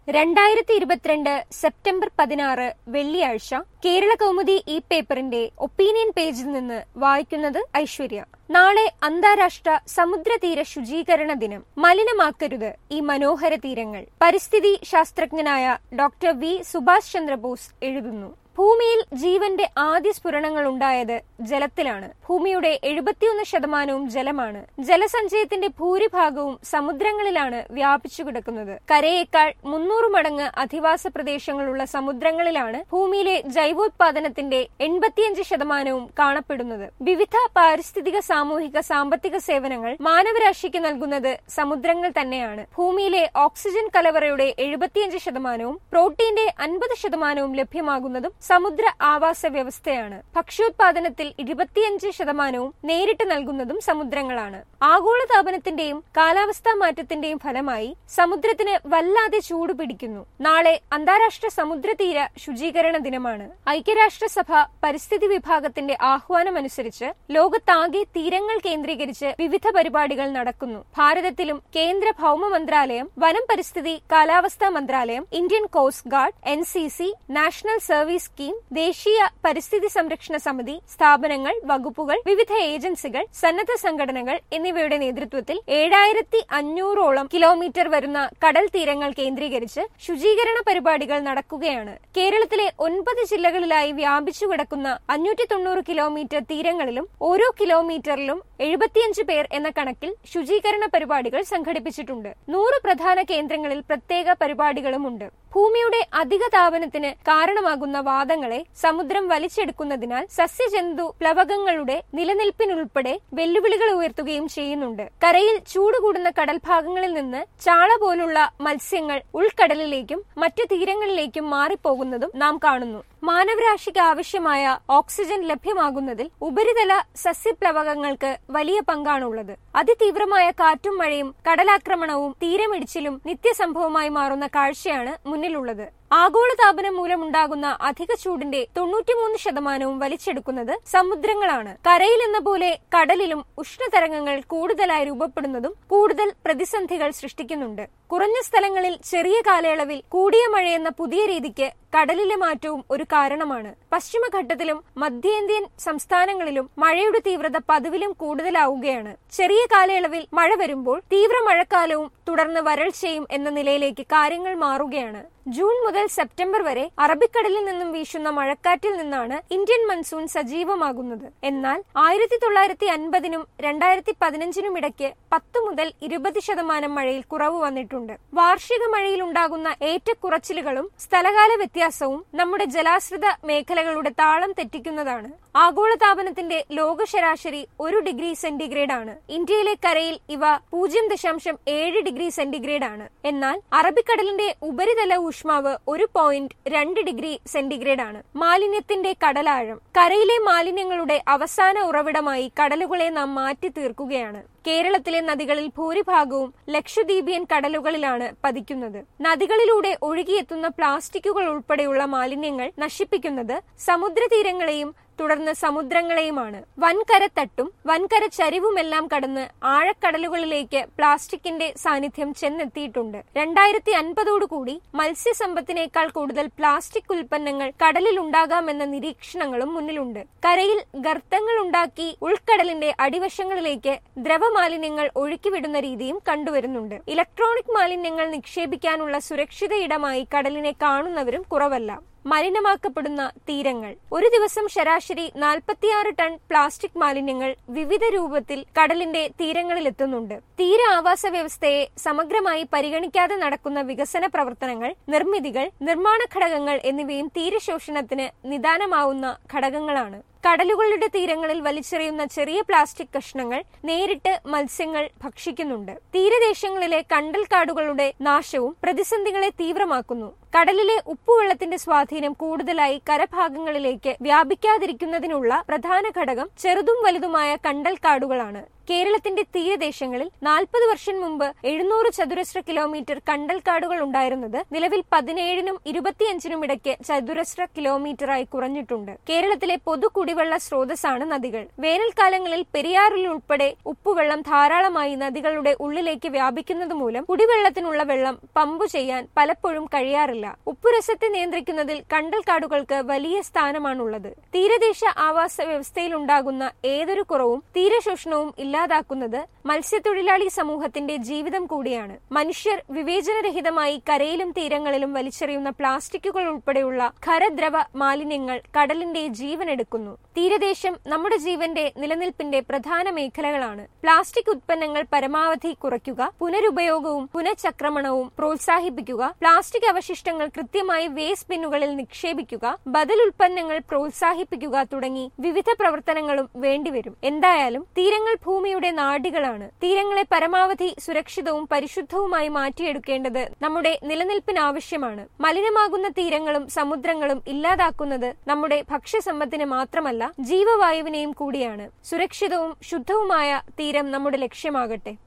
രണ്ടായിരത്തി ഇരുപത്തിരണ്ട് സെപ്റ്റംബർ പതിനാറ് വെള്ളിയാഴ്ച കേരള കൗമുദി ഈ പേപ്പറിന്റെ ഒപ്പീനിയൻ പേജിൽ നിന്ന് വായിക്കുന്നത് ഐശ്വര്യ നാളെ അന്താരാഷ്ട്ര സമുദ്രതീര ശുചീകരണ ദിനം മലിനമാക്കരുത് ഈ മനോഹര തീരങ്ങൾ പരിസ്ഥിതി ശാസ്ത്രജ്ഞനായ ഡോക്ടർ വി സുഭാഷ് ചന്ദ്രബോസ് എഴുതുന്നു ഭൂമിയിൽ ജീവന്റെ ആദ്യ സ്ഫുരണങ്ങൾ ഉണ്ടായത് ജലത്തിലാണ് ഭൂമിയുടെ എഴുപത്തിയൊന്ന് ശതമാനവും ജലമാണ് ജലസഞ്ചയത്തിന്റെ ഭൂരിഭാഗവും സമുദ്രങ്ങളിലാണ് വ്യാപിച്ചു കിടക്കുന്നത് കരയേക്കാൾ മുന്നൂറ് മടങ്ങ് അധിവാസ പ്രദേശങ്ങളുള്ള സമുദ്രങ്ങളിലാണ് ഭൂമിയിലെ ജൈവോത്പാദനത്തിന്റെ എൺപത്തിയഞ്ച് ശതമാനവും കാണപ്പെടുന്നത് വിവിധ പാരിസ്ഥിതിക സാമൂഹിക സാമ്പത്തിക സേവനങ്ങൾ മാനവരാശിക്ക് നൽകുന്നത് സമുദ്രങ്ങൾ തന്നെയാണ് ഭൂമിയിലെ ഓക്സിജൻ കലവറയുടെ എഴുപത്തിയഞ്ച് ശതമാനവും പ്രോട്ടീന്റെ അൻപത് ശതമാനവും ലഭ്യമാകുന്നതും സമുദ്ര ആവാസ വ്യവസ്ഥയാണ് ഭക്ഷ്യോത്പാദനത്തിൽ ഇരുപത്തിയഞ്ച് ശതമാനവും നേരിട്ട് നൽകുന്നതും സമുദ്രങ്ങളാണ് ആഗോളതാപനത്തിന്റെയും കാലാവസ്ഥാ മാറ്റത്തിന്റെയും ഫലമായി സമുദ്രത്തിന് വല്ലാതെ ചൂട് പിടിക്കുന്നു നാളെ അന്താരാഷ്ട്ര സമുദ്രതീര ശുചീകരണ ദിനമാണ് ഐക്യരാഷ്ട്രസഭ പരിസ്ഥിതി വിഭാഗത്തിന്റെ ആഹ്വാനമനുസരിച്ച് ലോകത്താകെ തീരങ്ങൾ കേന്ദ്രീകരിച്ച് വിവിധ പരിപാടികൾ നടക്കുന്നു ഭാരതത്തിലും കേന്ദ്ര ഭൗമ മന്ത്രാലയം വനം പരിസ്ഥിതി കാലാവസ്ഥാ മന്ത്രാലയം Indian coast guard N national service scheme ദേശീയ പരിസ്ഥിതി സംരക്ഷണ സമിതി സ്ഥാപനങ്ങൾ വകുപ്പുകൾ വിവിധ ഏജൻസികൾ സന്നദ്ധ സംഘടനകൾ എന്നിവയുടെ നേതൃത്വത്തിൽ ഏഴായിരത്തി അഞ്ഞൂറോളം കിലോമീറ്റർ വരുന്ന കടൽ തീരങ്ങൾ കേന്ദ്രീകരിച്ച് ശുചീകരണ പരിപാടികൾ നടക്കുകയാണ് കേരളത്തിലെ ഒൻപത് ജില്ലകളിലായി വ്യാപിച്ചു കിടക്കുന്ന അഞ്ഞൂറ്റി തൊണ്ണൂറ് കിലോമീറ്റർ തീരങ്ങളിലും ഓരോ കിലോമീറ്ററിലും എഴുപത്തിയഞ്ച് പേർ എന്ന കണക്കിൽ ശുചീകരണ പരിപാടികൾ സംഘടിപ്പിച്ചിട്ടുണ്ട് നൂറ് പ്രധാന കേന്ദ്രങ്ങളിൽ പ്രത്യേക പരിപാടികളുമുണ്ട് ഭൂമിയുടെ അധിക താപനത്തിന് കാരണമാകുന്ന വാദങ്ങളെ സമുദ്രം വലിച്ചെടുക്കുന്നതിനാൽ സസ്യജന്തു പ്ലവകങ്ങളുടെ നിലനിൽപ്പിനുൾപ്പെടെ വെല്ലുവിളികൾ ഉയർത്തുകയും ചെയ്യുന്നുണ്ട് കരയിൽ ചൂട് കൂടുന്ന കടൽഭാഗങ്ങളിൽ നിന്ന് ചാള പോലുള്ള മത്സ്യങ്ങൾ ഉൾക്കടലിലേക്കും മറ്റു തീരങ്ങളിലേക്കും മാറിപ്പോകുന്നതും നാം കാണുന്നു മാനവരാശിക്ക് ആവശ്യമായ ഓക്സിജൻ ലഭ്യമാകുന്നതിൽ ഉപരിതല സസ്യപ്ലവകങ്ങൾക്ക് വലിയ പങ്കാണുള്ളത് അതിതീവ്രമായ കാറ്റും മഴയും കടലാക്രമണവും തീരമിടിച്ചിലും നിത്യസംഭവമായി മാറുന്ന കാഴ്ചയാണ് മുന്നിലുള്ളത് ആഗോളതാപനം മൂലമുണ്ടാകുന്ന അധിക ചൂടിന്റെ തൊണ്ണൂറ്റിമൂന്ന് ശതമാനവും വലിച്ചെടുക്കുന്നത് സമുദ്രങ്ങളാണ് കരയിൽ എന്ന പോലെ കടലിലും ഉഷ്ണതരംഗങ്ങൾ കൂടുതലായി രൂപപ്പെടുന്നതും കൂടുതൽ പ്രതിസന്ധികൾ സൃഷ്ടിക്കുന്നുണ്ട് കുറഞ്ഞ സ്ഥലങ്ങളിൽ ചെറിയ കാലയളവിൽ കൂടിയ മഴയെന്ന പുതിയ രീതിക്ക് കടലിലെ മാറ്റവും ഒരു കാരണമാണ് പശ്ചിമഘട്ടത്തിലും മധ്യേന്ത്യൻ സംസ്ഥാനങ്ങളിലും മഴയുടെ തീവ്രത പതിവിലും കൂടുതലാവുകയാണ് ചെറിയ കാലയളവിൽ മഴ വരുമ്പോൾ തീവ്ര മഴക്കാലവും തുടർന്ന് വരൾച്ചയും എന്ന നിലയിലേക്ക് കാര്യങ്ങൾ മാറുകയാണ് ജൂൺ മുതൽ സെപ്റ്റംബർ വരെ അറബിക്കടലിൽ നിന്നും വീശുന്ന മഴക്കാറ്റിൽ നിന്നാണ് ഇന്ത്യൻ മൺസൂൺ സജീവമാകുന്നത് എന്നാൽ ആയിരത്തി തൊള്ളായിരത്തി അൻപതിനും രണ്ടായിരത്തി പതിനഞ്ചിനും ഇടയ്ക്ക് പത്ത് മുതൽ ഇരുപത് ശതമാനം മഴയിൽ കുറവ് വന്നിട്ടുണ്ട് വാർഷിക മഴയിൽ ഉണ്ടാകുന്ന ഏറ്റക്കുറച്ചിലുകളും സ്ഥലകാല വ്യത്യാസവും നമ്മുടെ ജലാശ്രിത മേഖലകളുടെ താളം തെറ്റിക്കുന്നതാണ് ആഗോളതാപനത്തിന്റെ ലോക ശരാശരി ഒരു ഡിഗ്രി സെന്റിഗ്രേഡ് ആണ് ഇന്ത്യയിലെ കരയിൽ ഇവ പൂജ്യം ദശാംശം ഏഴ് ഡിഗ്രി സെന്റിഗ്രേഡ് ആണ് എന്നാൽ അറബിക്കടലിന്റെ ഉപരിതല ഊഷ്മാവ് ഒരു പോയിന്റ് രണ്ട് ഡിഗ്രി സെന്റിഗ്രേഡ് ആണ് മാലിന്യത്തിന്റെ കടലാഴം കരയിലെ മാലിന്യങ്ങളുടെ അവസാന ഉറവിടമായി കടലുകളെ നാം മാറ്റി തീർക്കുകയാണ് കേരളത്തിലെ നദികളിൽ ഭൂരിഭാഗവും ലക്ഷദ്വീപിയൻ കടലുകളിലാണ് പതിക്കുന്നത് നദികളിലൂടെ ഒഴുകിയെത്തുന്ന പ്ലാസ്റ്റിക്കുകൾ ഉൾപ്പെടെയുള്ള മാലിന്യങ്ങൾ നശിപ്പിക്കുന്നത് സമുദ്രതീരങ്ങളെയും തുടർന്ന് സമുദ്രങ്ങളെയുമാണ് വൻകര തട്ടും വൻകര ചരിവുമെല്ലാം കടന്ന് ആഴക്കടലുകളിലേക്ക് പ്ലാസ്റ്റിക്കിന്റെ സാന്നിധ്യം ചെന്നെത്തിയിട്ടുണ്ട് രണ്ടായിരത്തി അൻപതോടുകൂടി മത്സ്യസമ്പത്തിനേക്കാൾ കൂടുതൽ പ്ലാസ്റ്റിക് ഉൽപ്പന്നങ്ങൾ കടലിൽ ഉണ്ടാകാമെന്ന നിരീക്ഷണങ്ങളും മുന്നിലുണ്ട് കരയിൽ ഗർത്തങ്ങൾ ഉണ്ടാക്കി ഉൾക്കടലിന്റെ അടിവശങ്ങളിലേക്ക് ദ്രവമാലിന്യങ്ങൾ ഒഴുക്കിവിടുന്ന രീതിയും കണ്ടുവരുന്നുണ്ട് ഇലക്ട്രോണിക് മാലിന്യങ്ങൾ നിക്ഷേപിക്കാനുള്ള സുരക്ഷിത ഇടമായി കടലിനെ കാണുന്നവരും കുറവല്ല മലിനമാക്കപ്പെടുന്ന തീരങ്ങൾ ഒരു ദിവസം ശരാശരി നാൽപ്പത്തിയാറ് ടൺ പ്ലാസ്റ്റിക് മാലിന്യങ്ങൾ വിവിധ രൂപത്തിൽ കടലിന്റെ തീരങ്ങളിലെത്തുന്നുണ്ട് തീര ആവാസ വ്യവസ്ഥയെ സമഗ്രമായി പരിഗണിക്കാതെ നടക്കുന്ന വികസന പ്രവർത്തനങ്ങൾ നിർമ്മിതികൾ നിർമ്മാണ ഘടകങ്ങൾ എന്നിവയും തീരശോഷണത്തിന് നിദാനമാവുന്ന ഘടകങ്ങളാണ് കടലുകളുടെ തീരങ്ങളിൽ വലിച്ചെറിയുന്ന ചെറിയ പ്ലാസ്റ്റിക് കഷ്ണങ്ങൾ നേരിട്ട് മത്സ്യങ്ങൾ ഭക്ഷിക്കുന്നുണ്ട് തീരദേശങ്ങളിലെ കണ്ടൽ കാടുകളുടെ നാശവും പ്രതിസന്ധികളെ തീവ്രമാക്കുന്നു കടലിലെ ഉപ്പുവെള്ളത്തിന്റെ സ്വാധീനം കൂടുതലായി കരഭാഗങ്ങളിലേക്ക് വ്യാപിക്കാതിരിക്കുന്നതിനുള്ള പ്രധാന ഘടകം ചെറുതും വലുതുമായ കണ്ടൽ കാടുകളാണ് കേരളത്തിന്റെ തീരദേശങ്ങളിൽ നാൽപ്പത് വർഷം മുമ്പ് എഴുന്നൂറ് ചതുരശ്ര കിലോമീറ്റർ കണ്ടൽക്കാടുകൾ ഉണ്ടായിരുന്നത് നിലവിൽ പതിനേഴിനും ഇരുപത്തിയഞ്ചിനും ഇടയ്ക്ക് ചതുരശ്ര കിലോമീറ്ററായി കുറഞ്ഞിട്ടുണ്ട് കേരളത്തിലെ പൊതു കുടിവെള്ള സ്രോതസ്സാണ് നദികൾ വേനൽക്കാലങ്ങളിൽ പെരിയാറിൽ ഉൾപ്പെടെ ഉപ്പുവെള്ളം ധാരാളമായി നദികളുടെ ഉള്ളിലേക്ക് വ്യാപിക്കുന്നത് മൂലം കുടിവെള്ളത്തിനുള്ള വെള്ളം പമ്പു ചെയ്യാൻ പലപ്പോഴും കഴിയാറില്ല ഉപ്പുരസത്തെ നിയന്ത്രിക്കുന്നതിൽ കണ്ടൽക്കാടുകൾക്ക് വലിയ സ്ഥാനമാണുള്ളത് തീരദേശ ആവാസ വ്യവസ്ഥയിൽ ഉണ്ടാകുന്ന ഏതൊരു കുറവും തീരശോഷണവും ഇല്ലാതാക്കുന്നത് മത്സ്യത്തൊഴിലാളി സമൂഹത്തിന്റെ ജീവിതം കൂടിയാണ് മനുഷ്യർ വിവേചനരഹിതമായി കരയിലും തീരങ്ങളിലും വലിച്ചെറിയുന്ന പ്ലാസ്റ്റിക്കുകൾ ഉൾപ്പെടെയുള്ള ഖരദ്രവ മാലിന്യങ്ങൾ കടലിന്റെ ജീവൻ എടുക്കുന്നു തീരദേശം നമ്മുടെ ജീവന്റെ നിലനിൽപ്പിന്റെ പ്രധാന മേഖലകളാണ് പ്ലാസ്റ്റിക് ഉത്പന്നങ്ങൾ പരമാവധി കുറയ്ക്കുക പുനരുപയോഗവും പുനഃചക്രമണവും പ്രോത്സാഹിപ്പിക്കുക പ്ലാസ്റ്റിക് അവശിഷ്ടങ്ങൾ കൃത്യമായി വേസ്റ്റ് ബിന്നുകളിൽ നിക്ഷേപിക്കുക ബദൽ ഉൽപ്പന്നങ്ങൾ പ്രോത്സാഹിപ്പിക്കുക തുടങ്ങി വിവിധ പ്രവർത്തനങ്ങളും വേണ്ടിവരും എന്തായാലും തീരങ്ങൾ ഭൂമിയുടെ നാഡികളാണ് തീരങ്ങളെ പരമാവധി സുരക്ഷിതവും പരിശുദ്ധവുമായി മാറ്റിയെടുക്കേണ്ടത് നമ്മുടെ നിലനിൽപ്പിന് ആവശ്യമാണ് മലിനമാകുന്ന തീരങ്ങളും സമുദ്രങ്ങളും ഇല്ലാതാക്കുന്നത് നമ്മുടെ ഭക്ഷ്യസമ്പത്തിന് മാത്രമല്ല ജീവവായുവിനെയും കൂടിയാണ് സുരക്ഷിതവും ശുദ്ധവുമായ തീരം നമ്മുടെ ലക്ഷ്യമാകട്ടെ